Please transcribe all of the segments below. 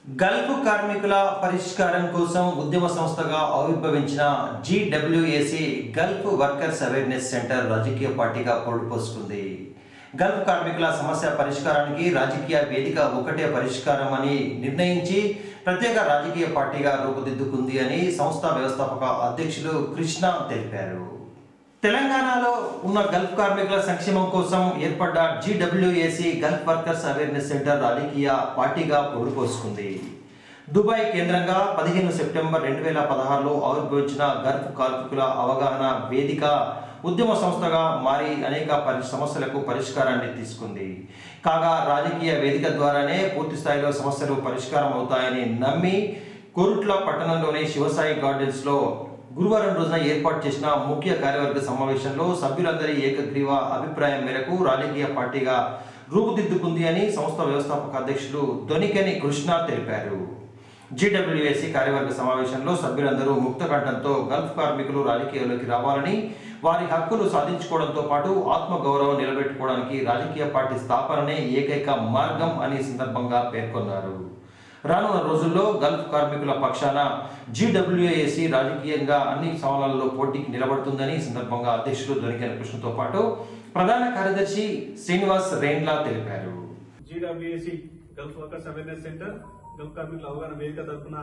Gulf కార్మికుల పరిష్కారం కోసం ఉద్యమ సంస్థగా ఆవిర్భవించిన GWAC gulf workers awareness centre రాజకీయ పార్టీగా పొడిపోసుకుంది గల్ఫ్ కార్మికుల సమస్య పరిష్కారానికి రాజకీయ వేదిక ఒకటే పరిష్కారం అని నిర్ణయించి ప్రత్యేక రాజకీయ పార్టీగా రూపుదిద్దుకుంది అని సంస్థ వ్యవస్థాపక అధ్యక్షులు కృష్ణ తెలిపారు తెలంగాణలో ఉన్న గల్ఫ్ కార్మికుల సంక్షేమం కోసం ఏర్పడ్డ GWAC gulf workers awareness centre రాజకీయ పార్టీగా పొడిపోసుకుంది దుబాయ్ కేంద్రంగా పదిహేను సెప్టెంబర్ రెండు వేల పదహారులో ఆవిర్భవించిన గల్ఫ్ కార్మికుల అవగాహన వేదిక ఉద్యమ సంస్థగా మారి అనేక పరి సమస్యలకు పరిష్కారాన్ని తీసుకుంది కాగా రాజకీయ వేదిక ద్వారానే పూర్తి స్థాయిలో సమస్యలు పరిష్కారం అవుతాయని నమ్మి కోరుట్ల పట్టణంలోని శివసాయి గార్డెన్స్ లో గురువారం రోజున ఏర్పాటు చేసిన ముఖ్య కార్యవర్గ సమావేశంలో సభ్యులందరి ఏకగ్రీవ అభిప్రాయం మేరకు రాజకీయ పార్టీగా రూపుదిద్దుకుంది అని సంస్థ వ్యవస్థాపక అధ్యక్షులు దొనికని కృష్ణ తెలిపారు జీడబ్ల్యూఎస్సీ కార్యవర్గ సమావేశంలో సభ్యులందరూ ముక్త కంఠంతో గల్ఫ్ కార్మికులు రాజకీయాల్లోకి రావాలని వారి హక్కులు సాధించుకోవడంతో పాటు ఆత్మగౌరవం నిలబెట్టుకోవడానికి రాజకీయ పార్టీ స్థాపననే ఏకైక మార్గం అని సందర్భంగా పేర్కొన్నారు రానున్న రోజుల్లో గల్ఫ్ కార్మికుల పక్షాన జీడబ్ల్యూఏసి రాజకీయంగా అన్ని సవాళ్లలో పోటీకి నిలబడుతుందని ఈ సందర్భంగా అధ్యక్షులు దొరికిన కృష్ణతో పాటు ప్రధాన కార్యదర్శి శ్రీనివాస్ రేండ్లా తెలిపారు GWAC gulf workers awareness centre gulf కార్మికుల అవగాహన వేదిక తరఫున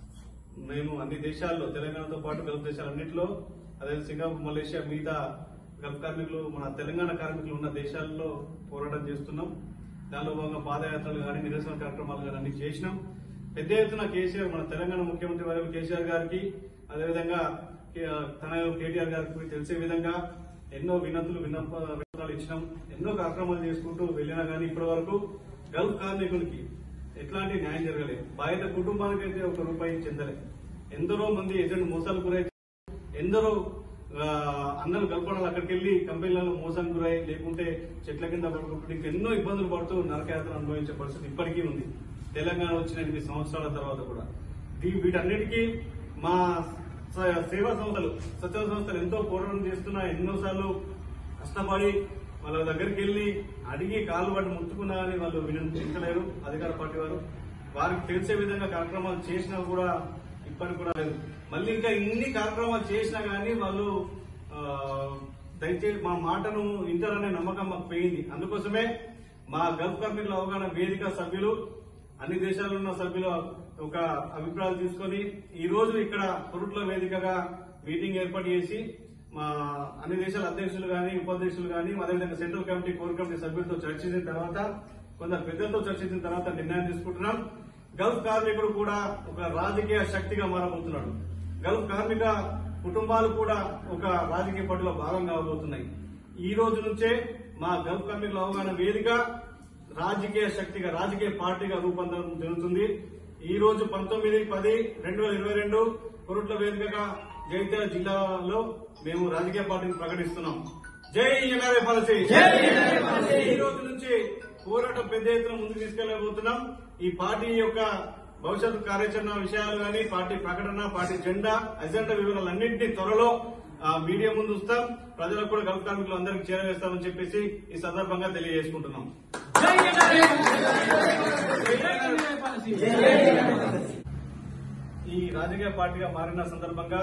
మేము అన్ని దేశాల్లో తెలంగాణతో పాటు గల్ఫ్ దేశాలన్నింటిలో అదే సింగపూర్ మలేషియా మిగతా గల్ఫ్ కార్మికులు మన తెలంగాణ కార్మికులు ఉన్న దేశాల్లో పోరాటం చేస్తున్నాం దానిలో భాగంగా పాదయాత్రలు కానీ నిరసన కార్యక్రమాలు కానీ అన్ని చేసినాం పెద్ద ఎత్తున కేసీఆర్ మన తెలంగాణ ముఖ్యమంత్రి వారి కేసీఆర్ గారికి అదేవిధంగా కే- తన కేటీఆర్ గారికి కూడా తెలిసే విధంగా ఎన్నో వినతులు విన్నప విన్నపాలు ఇచ్చినాం ఎన్నో కార్యక్రమాలు చేసుకుంటూ వెళ్ళినా కానీ ఇప్పటి వరకు గల్ఫ్ కార్మికులకి ఎట్లాంటి న్యాయం జరగలేదు బయట కుటుంబానికి అయితే ఒక రూపాయి చెందలే ఎందరో మంది ఏజెంట్ మోసాలు గురై ఎందరో ఆ, అన్నలు గల్పడాలు అక్కడికి వెళ్లి కంపెనీలలో మోసం గురై లేకుంటే చెట్ల కింద పడుకుంటే ఇంకెన్నో ఇబ్బందులు పడుతూ నరకయాత్ర అనుభవించే పరిస్థితి ఇప్పటికీ ఉంది తెలంగాణ వచ్చిన ఎనిమిది సంవత్సరాల తర్వాత కూడా దీ- వీటన్నిటికీ మా స- సేవా సంస్థలు స్వచ్ఛంద సంస్థలు ఎంతో పోరాటం చేస్తున్నా ఎన్నోసార్లు కష్టపడి వాళ్ళ దగ్గరికి వెళ్లి అడిగి కాలు పట్టి ముట్టుకున్నా కానీ వాళ్ళు వినిపించలేరు అధికార పార్టీ వారు వారికి తెలిసే విధంగా కార్యక్రమాలు చేసినా కూడా ఇప్పటికి కూడా లేదు మళ్ళీ ఇంకా ఇన్ని కార్యక్రమాలు చేసినా కానీ వాళ్ళు ఆ, దయచేసి మా మాటను ఇంటారనే నమ్మకం మాకు పోయింది అందుకోసమే మా గల్ఫ్ కార్మికుల అవగాహన వేదిక సభ్యులు అన్ని దేశాల్లో ఉన్న సభ్యులు ఒక అభిప్రాయాలు తీసుకొని ఈ రోజు ఇక్కడ పొరుట్ల వేదికగా మీటింగ్ ఏర్పాటు చేసి మా అన్ని దేశాల అధ్యక్షులు గాని ఉపాధ్యక్షులు గాని అదేవిధంగా సెంట్రల్ కమిటీ కోర్ కమిటీ సభ్యులతో చర్చించిన తర్వాత కొందరు పెద్దలతో చర్చించిన తర్వాత నిర్ణయం తీసుకుంటున్నాం గల్ఫ్ కార్మికుడు కూడా ఒక రాజకీయ శక్తిగా మారబోతున్నాడు గల్ఫ్ కార్మిక కుటుంబాలు కూడా ఒక రాజకీయ పట్టులో భాగం కాబోతున్నాయి ఈ రోజు నుంచే మా గల్ఫ్ కార్మికుల అవగాహన వేదిక రాజకీయ శక్తిగా రాజకీయ పార్టీగా రూపాంతరం జరుగుతుంది ఈ రోజు పంతొమ్మిది పది రెండు వేల ఇరవై రెండు కొరుట్ల వేదికగా జగిత్యాల జిల్లాలో మేము రాజకీయ పార్టీని ప్రకటిస్తున్నాం జై ఎన్ఆర్ఏ పాలసీ ఈ రోజు నుంచి పోరాటం పెద్ద ఎత్తున ముందుకు తీసుకెళ్లబోతున్నాం ఈ పార్టీ యొక్క భవిష్యత్తు కార్యాచరణ విషయాలు గాని పార్టీ ప్రకటన పార్టీ జెండా అజెండా వివరాలన్నింటినీ త్వరలో ఆ, మీడియా ముందు ఉంచుతాం ప్రజలకు కూడా గల్ఫ్ కార్మికులు అందరికి చేరవేస్తామని చెప్పేసి ఈ సందర్భంగా తెలియజేసుకుంటున్నాం ఈ రాజకీయ పార్టీగా మారిన సందర్భంగా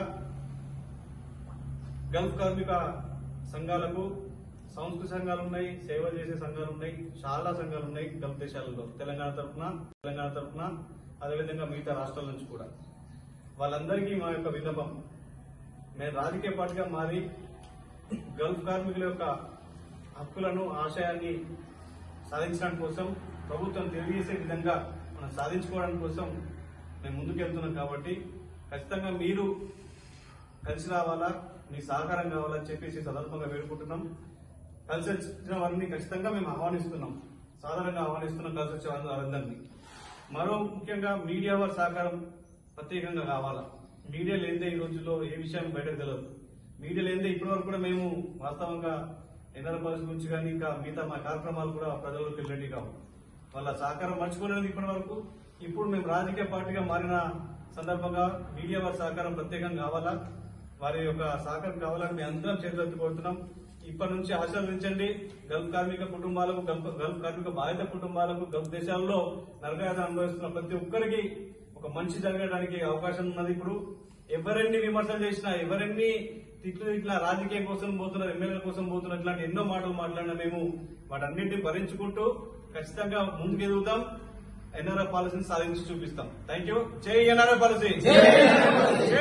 గల్ఫ్ కార్మిక సంఘాలకు సంస్కృతి సంఘాలు ఉన్నాయి సేవ చేసే సంఘాలు ఉన్నాయి చాలా సంఘాలు ఉన్నాయి గల్ఫ్ దేశాలలో తెలంగాణ తరఫున తెలంగాణ తరఫున అదేవిధంగా మిగతా రాష్ట్రాల నుంచి కూడా వాళ్ళందరికీ మా యొక్క విన్నపం మేము రాజకీయ పార్టీగా మారి గల్ఫ్ కార్మికుల యొక్క హక్కులను ఆశయాన్ని సాధించడానికి కోసం ప్రభుత్వం తెలియజేసే విధంగా మనం సాధించుకోవడానికి కోసం మేము ముందుకెళ్తున్నాం కాబట్టి ఖచ్చితంగా మీరు కలిసి రావాలా మీ సహకారం కావాలని చెప్పేసి ఈ సందర్భంగా వేడుకుంటున్నాం కలిసి వచ్చిన వారిని ఖచ్చితంగా మేము ఆహ్వానిస్తున్నాం సాధారణంగా ఆహ్వానిస్తున్నాం కలిసి వచ్చే వారిని వారందరినీ మరో ముఖ్యంగా మీడియా వారి సహకారం ప్రత్యేకంగా కావాలా మీడియా లేదే ఈ రోజుల్లో ఏ విషయం బయటకు తెలియదు మీడియా లేదే ఇప్పటి వరకు కూడా మేము వాస్తవంగా ఎన్ఆర్ పాలసీ గురించి కానీ ఇంకా మిగతా మా కార్యక్రమాలు కూడా ప్రజలకు వెళ్ళేవి కావు వాళ్ళ సహకారం మర్చిపోలేదు ఇప్పటి వరకు ఇప్పుడు మేము రాజకీయ పార్టీగా మారిన సందర్భంగా మీడియా వారి సహకారం ప్రత్యేకంగా కావాలా వారి యొక్క సహకారం కావాలని మేము అందరం చేతులెత్తి కోరుతున్నాం ఇప్పటి నుంచి ఆశీర్వదించండి గల్ఫ్ కార్మిక కుటుంబాలకు గల్ఫ్ గల్ఫ్ కార్మిక బాధిత కుటుంబాలకు గల్ఫ్ దేశాల్లో నరకయాత అనుభవిస్తున్న ప్రతి ఒక్కరికి ఒక మంచి జరగడానికి అవకాశం ఉన్నది ఇప్పుడు ఎవరెన్ని విమర్శలు చేసినా ఎవరెన్ని తిట్లు ఇట్లా రాజకీయం కోసం పోతున్నారు ఎమ్మెల్యేల కోసం పోతున్నారు ఇట్లాంటి ఎన్నో మాటలు మాట్లాడినా మేము వాటన్నింటినీ భరించుకుంటూ ఖచ్చితంగా ముందుకు ఎదుగుతాం ఎన్ఆర్ఎఫ్ పాలసీని సాధించి చూపిస్తాం థ్యాంక్ యూ జై ఎన్ఆర్ఎఫ్ పాలసీ